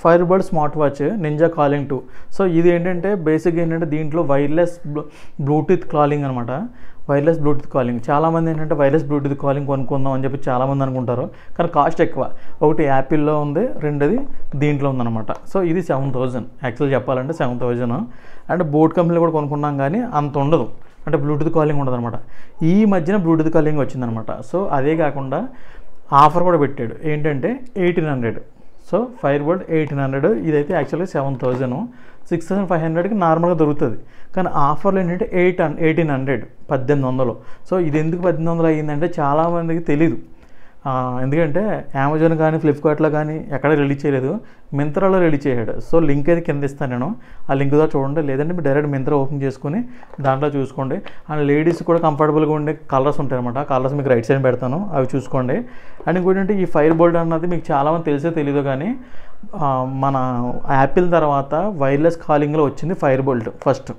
fire bird smart watch ninja calling two so ఇది ఏంటంటే బేసిక్గా ఏంటంటే దీంట్లో వైర్లెస్ బ్లూటూత్ కాలింగ్ అనమాట వైర్లెస్ బ్లూటూత్ కాలింగ్ చాలామంది ఏంటంటే వైర్లెస్ బ్లూటూత్ కాలింగ్ కొనుక్కుందాం అని చెప్పి చాలామంది అనుకుంటారు కానీ కాస్ట్ ఎక్కువ ఒకటి యాపిల్లో ఉంది రెండోది దీంట్లో ఉందన్నమాట సో ఇది సెవెన్ థౌజండ్ యాక్చువల్ చెప్పాలంటే సెవెన్ థౌజండ్ అండ్ బోట్ కంపెనీలో కూడా కొనుక్కున్నాం కానీ అంత ఉండదు అంటే బ్లూటూత్ కాలింగ్ ఉండదు అనమాట ఈ మధ్యన బ్లూటూత్ కాలింగ్ వచ్చిందనమాట సో అదే కాకుండా ఆఫర్ కూడా పెట్టాడు ఏంటంటే eighteen hundred so fire board eighteen hundred ఇదైతే యాక్చువల్గా seven thousand six thousand five హండ్రెడ్కి నార్మల్గా దొరుకుతుంది కానీ ఆఫర్లో ఏంటంటే ఎయిట్ ఎయిటీన్ హండ్రెడ్ పద్దెనిమిది వందలు సో ఇది ఎందుకు పద్దెనిమిది వందలు అయ్యిందంటే చాలామందికి తెలీదు ఆ, ఎందుకంటే అమెజాన్ కానీ ఫ్లిప్కార్ట్లో కానీ ఎక్కడ రిలీజ్ చేయలేదు మింత్రాలో రిలీజ్ చేశాడు సో లింక్ అయితే కింద ఇస్తాను నేను ఆ లింక్ ద్వారా చూడండి లేదంటే మీరు డైరెక్ట్ మింత్రా ఓపెన్ చేసుకొని దాంట్లో చూసుకోండి అండ్ లేడీస్ కూడా కంఫర్టబుల్గా ఉండే కలర్స్ ఉంటాయి అనమాట కలర్స్ మీకు రైట్ సైడ్ పెడతాను అవి చూసుకోండి అండ్ ఇంకోటి అంటే ఈ ఫైర్ బోల్ట్ అన్నది మీకు చాలామంది తెలిసే తెలీదు కానీ ఆ, మన యాపిల్ తర్వాత వైర్లెస్ కాలింగ్లో వచ్చింది ఫైర్ బోల్ట్ ఫస్ట్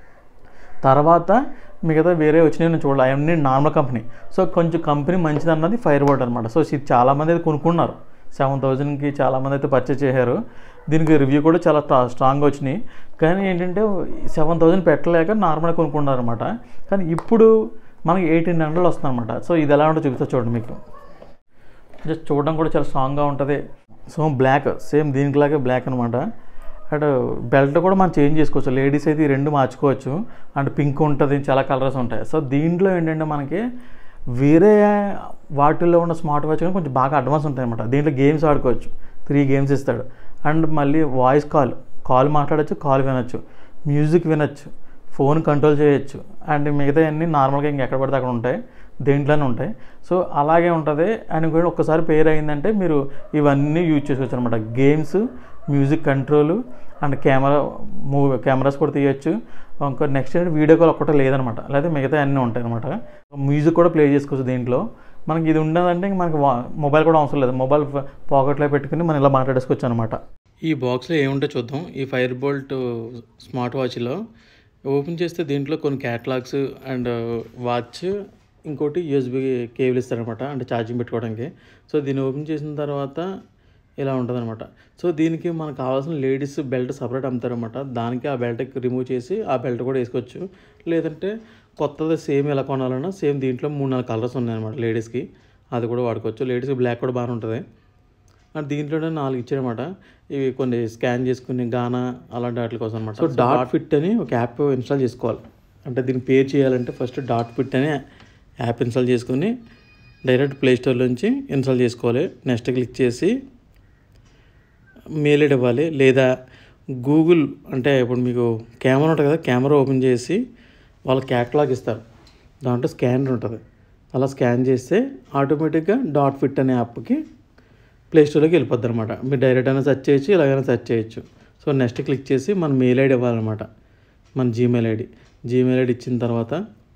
తర్వాత మిగతా వేరే వచ్చినాయి నేను చూడాలి అవన్నీ నార్మల్ కంపెనీ సో కొంచెం కంపెనీ మంచిది అన్నది ఫైర్ బోర్డ్ అనమాట సో ఇది చాలామంది అయితే కొనుక్కున్నారు సెవెన్ థౌజండ్కి చాలామంది అయితే పర్చేస్ చేశారు దీనికి రివ్యూ కూడా చాలా స్ట్రా- స్ట్రాంగ్గా వచ్చినాయి కానీ ఏంటంటే సెవెన్ థౌజండ్ పెట్టలేక నార్మల్గా కొనుక్కున్నారు అనమాట కానీ ఇప్పుడు మనకి ఎయిటీన్ హండ్రెడ్ వస్తుంది అనమాట సో ఇది ఎలా ఉంటుందో చూపిస్తా చూడండి మీకు జస్ట్ చూడడం కూడా చాలా స్ట్రాంగ్గా ఉంటుంది సో బ్లాక్ సేమ్ దీనికిలాగే బ్లాక్ అనమాట అండ్ బెల్ట్ కూడా మనం చేంజ్ చేసుకోవచ్చు లేడీస్ అయితే ఈ రెండు మార్చుకోవచ్చు అండ్ పింక్ ఉంటుంది చాలా కలర్స్ ఉంటాయి సో దీంట్లో ఏంటంటే మనకి వేరే వాటిల్లో ఉన్న స్మార్ట్ వాచ్ కానీ కొంచెం బాగా అడ్వాన్స్ ఉంటాయి అనమాట దీంట్లో గేమ్స్ ఆడుకోవచ్చు త్రీ గేమ్స్ ఇస్తాడు అండ్ మళ్ళీ వాయిస్ కాల్ కాల్ మాట్లాడచ్చు కాల్ వినొచ్చు మ్యూజిక్ వినొచ్చు ఫోన్ కంట్రోల్ చేయొచ్చు అండ్ మిగతా అన్నీ నార్మల్గా ఇంక ఎక్కడ పడితే అక్కడ ఉంటాయి దేంట్లోనే ఉంటాయి సో అలాగే ఉంటుంది అండ్ ఇంకోటి ఒక్కసారి పేర్ అయిందంటే మీరు ఇవన్నీ యూజ్ చేసుకోవచ్చు అనమాట games music control and camera movie cameras కూడా తీయచ్చు ఇంకో నెక్స్ట్ ఏంటంటే వీడియో కాల్ ఒక్కటే లేదనమాట లేదా మిగతా అన్నీ ఉంటాయి అనమాట మ్యూజిక్ కూడా ప్లే చేసుకోవచ్చు దీంట్లో మనకి ఇది ఉండదంటే ఇంక మనకి వా- మొబైల్ కూడా అవసరం లేదు మొబైల్ పాకెట్లో పెట్టుకుని మనం ఇలా మాట్లాడేసుకోవచ్చు అనమాట ఈ బాక్స్లో ఏముంటే చూద్దాం ఈ ఫైర్ బోల్ట్ స్మార్ట్ వాచ్లో ఓపెన్ చేస్తే దీంట్లో కొన్ని క్యాటలాగ్స్ అండ్ వాచ్ ఇంకోటి యూఎస్బి కేబుల్ ఇస్తారనమాట అంటే ఛార్జింగ్ పెట్టుకోవడానికి సో దీన్ని ఓపెన్ చేసిన తర్వాత ఇలా ఉంటుందన్నమాట సో దీనికి మనకు కావాల్సిన లేడీస్ బెల్ట్ సపరేట్ అమ్ముతారనమాట దానికి ఆ బెల్ట్ రిమూవ్ చేసి ఆ బెల్ట్ కూడా వేసుకోవచ్చు లేదంటే కొత్తది సేమ్ ఎలా కొనాలన్నా సేమ్ దీంట్లో మూడు నాలుగు కలర్స్ ఉన్నాయన్నమాట లేడీస్కి అది కూడా వాడుకోవచ్చు లేడీస్కి బ్లాక్ కూడా బాగానే ఉంటుంది అండ్ దీంట్లోనే నాలుగు ఇచ్చారనమాట ఇవి కొన్ని స్కాన్ చేసుకుని గానా అలాంటి వాటి కోసం అనమాట సో డాట్ ఫిట్ అని ఒక యాప్ ఇన్స్టాల్ చేసుకోవాలి అంటే దీన్ని పేర్ చేయాలంటే ఫస్ట్ డాట్ ఫిట్ అనే యాప్ ఇన్స్టాల్ చేసుకుని డైరెక్ట్ ప్లే స్టోర్లోంచి ఇన్స్టాల్ చేసుకోవాలి నెక్స్ట్ క్లిక్ చేసి మెయిల్ ఐడి ఇవ్వాలి లేదా గూగుల్ అంటే ఇప్పుడు మీకు కెమెరా ఉంటుంది కదా కెమెరా ఓపెన్ చేసి వాళ్ళ క్యాటలాగ్ ఇస్తారు దాంట్లో స్కానర్ ఉంటుంది అలా స్కాన్ చేస్తే ఆటోమేటిక్గా డాట్ ఫిట్ అనే యాప్కి ప్లే స్టోర్లోకి వెళ్ళిపోద్ది అనమాట మీరు డైరెక్ట్ అయినా సెర్చ్ చేయొచ్చు ఇలాగైనా సెర్చ్ చేయొచ్చు సో నెక్స్ట్ క్లిక్ చేసి మన మెయిల్ ఐడి ఇవ్వాలన్నమాట మన జీమెయిల్ ఐడి జీమెయిల్ ఐడి ఇచ్చిన తర్వాత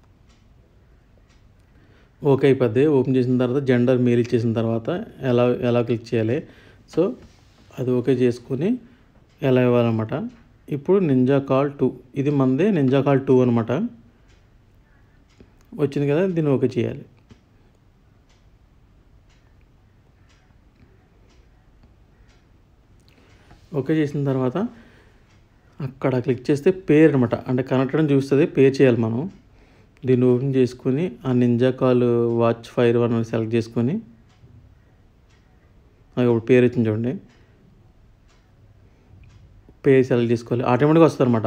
ఓకే అయిపోద్ది ఓపెన్ చేసిన తర్వాత జెండర్ మెయిల్ ఇచ్చేసిన తర్వాత ఎలా ఎలా క్లిక్ చేయాలి సో అది ఓకే చేసుకుని ఎలా ఇవ్వాలన్నమాట ఇప్పుడు నింజా కాల్ టూ ఇది మనదే నింజా కాల్ టూ అనమాట వచ్చింది కదా దీన్ని ఓకే చేయాలి ఓకే చేసిన తర్వాత అక్కడ క్లిక్ చేస్తే పేరు అనమాట అంటే కనెక్ట్ అని చూస్తుంది పేర్ చేయాలి మనం దీన్ని ఓపెన్ చేసుకుని ఆ ninja call watch fire one అని సెలెక్ట్ చేసుకొని అది ఇప్పుడు పేరు వచ్చింది చూడండి పేరు సెలెక్ట్ చేసుకోవాలి ఆటోమేటిక్గా వస్తుంది అనమాట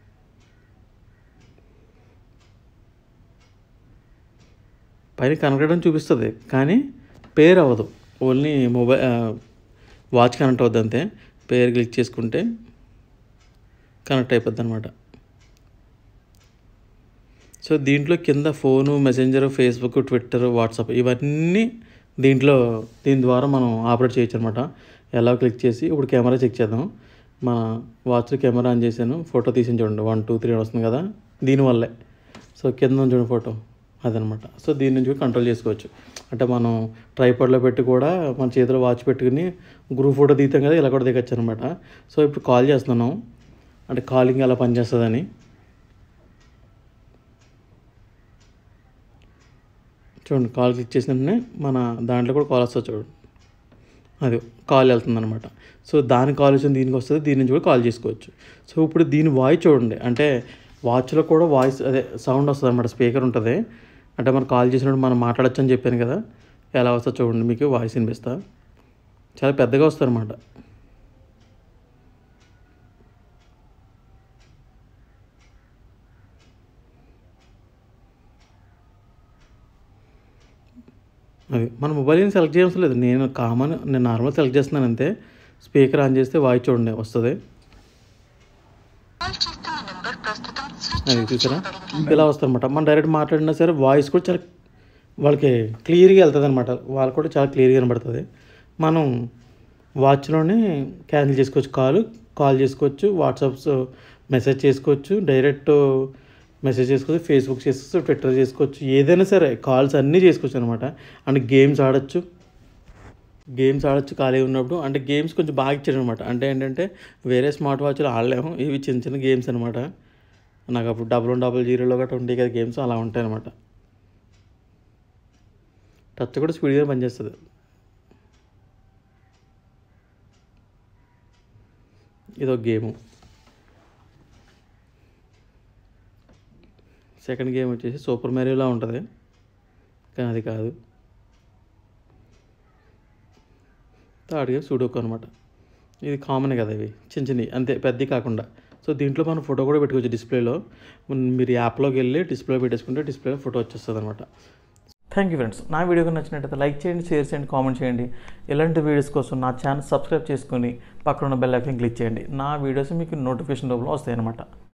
పైన కనెక్ట్ అని చూపిస్తుంది కానీ పేరు అవ్వదు ఓన్లీ మొబైల్ వాచ్ కనెక్ట్ అవుద్ది అంతే పేరు క్లిక్ చేసుకుంటే కనెక్ట్ అయిపోద్ది అనమాట సో దీంట్లో కింద phone messenger Facebook Twitter WhatsApp ఇవన్నీ దీంట్లో దీని ద్వారా మనం ఆపరేట్ చేయొచ్చు అనమాట ఎలా క్లిక్ చేసి ఇప్పుడు కెమెరా చెక్ చేద్దాం మన వాచ్ కెమెరా ఆన్ చేశాను ఫోటో తీసి చూడండి వన్ టూ త్రీ వస్తుంది కదా దీనివల్లే సో కింద ఉంది చూడండి ఫోటో అదనమాట సో దీని నుంచి కూడా కంట్రోల్ చేసుకోవచ్చు అంటే మనం ట్రైపాడ్లో పెట్టి కూడా మన చేతిలో వాచ్ పెట్టుకుని గ్రూప్ ఫోటో తీతాం కదా ఇలా కూడా దిగచ్చు అనమాట సో ఇప్పుడు కాల్ చేస్తున్నాం అంటే కాలింగ్ ఎలా పనిచేస్తుందని చూడండి కాల్ క్లిక్ చేసిన వెంటనే మన దాంట్లో కూడా కాల్ వస్తుంది చూడండి అది కాల్ వెళ్తుంది అనమాట సో దాని కాల్ వచ్చింది దీనికి వస్తుంది దీని నుంచి కూడా కాల్ చేసుకోవచ్చు సో ఇప్పుడు దీని వాయిస్ చూడండి అంటే వాచ్లో కూడా వాయిస్ అదే సౌండ్ వస్తుంది అనమాట స్పీకర్ ఉంటుంది అంటే మనం కాల్ చేసినప్పుడు మనం మాట్లాడచ్చు అని చెప్పాను కదా ఎలా వస్తుందో చూడండి మీకు వాయిస్ వినిపిస్తా చాలా పెద్దగా వస్తుంది అనమాట అది మన మొబైల్ సెలెక్ట్ చేయవలసిన లేదు నేను కామన్ నేను నార్మల్ సెలెక్ట్ చేస్తున్నాను అంతే స్పీకర్ ఆన్ చేస్తే వాయిస్ చూడండి వస్తుంది కాల్ చేస్తున్న నంబర్ ప్రస్తుతం స్విచ్ అది చూసారా ఇలా వస్తుందన్నమాట మనం డైరెక్ట్ మాట్లాడినా సరే వాయిస్ కూడా చాలా వాళ్ళకి క్లియర్గా వెళ్తుంది అనమాట వాళ్ళకి కూడా చాలా క్లియర్గా కనబడుతుంది మనం వాచ్లోనే క్యాన్సిల్ చేసుకోవచ్చు కాల్ కాల్ చేసుకోవచ్చు వాట్సాప్స్ మెసేజ్ చేసుకోవచ్చు డైరెక్ట్ మెసేజ్ చేసుకోవచ్చు ఫేస్బుక్ చేసుకోవచ్చు ట్విట్టర్ చేసుకోవచ్చు ఏదైనా సరే కాల్స్ అన్నీ చేసుకోవచ్చు అనమాట అండ్ గేమ్స్ ఆడొచ్చు గేమ్స్ ఆడొచ్చు ఖాళీ ఉన్నప్పుడు అంటే గేమ్స్ కొంచెం బాగా ఇచ్చాడు అనమాట అంటే ఏంటంటే వేరే స్మార్ట్ వాచ్లు ఆడలేము ఇవి చిన్న చిన్న గేమ్స్ అనమాట నాకు అప్పుడు డబల్ వన్ డబల్ జీరోలో గట్రా ఉంటాయి కదా గేమ్స్ అలా ఉంటాయి అనమాట టచ్ కూడా స్పీడ్గా పనిచేస్తుంది ఇదొక గేము సెకండ్ గేమ్ వచ్చేసి సూపర్ మ్యారియోలా ఉంటుంది కానీ అది కాదు థర్డ్ గేమ్ సూడోకు అనమాట ఇది కామన్ కదా ఇవి చిన్న చిన్నవి అంతే పెద్దవి కాకుండా సో దీంట్లో మనం ఫోటో కూడా పెట్టుకోవచ్చు డిస్ప్లేలో మీరు యాప్లోకి వెళ్ళి డిస్ప్లే పెట్టేసుకుంటే డిస్ప్లేలో ఫోటో వచ్చేస్తుంది అనమాట థ్యాంక్ యూ ఫ్రెండ్స్ నా వీడియో కనుక నచ్చినట్టయితే లైక్ చేయండి షేర్ చేయండి కామెంట్ చేయండి ఇలాంటి వీడియోస్ కోసం నా ఛానల్ సబ్స్క్రైబ్ చేసుకొని పక్కన ఉన్న బెల్ ఐకాన్ క్లిక్ చేయండి నా వీడియోస్ మీకు నోటిఫికేషన్ రూపంలో వస్తాయి అనమాట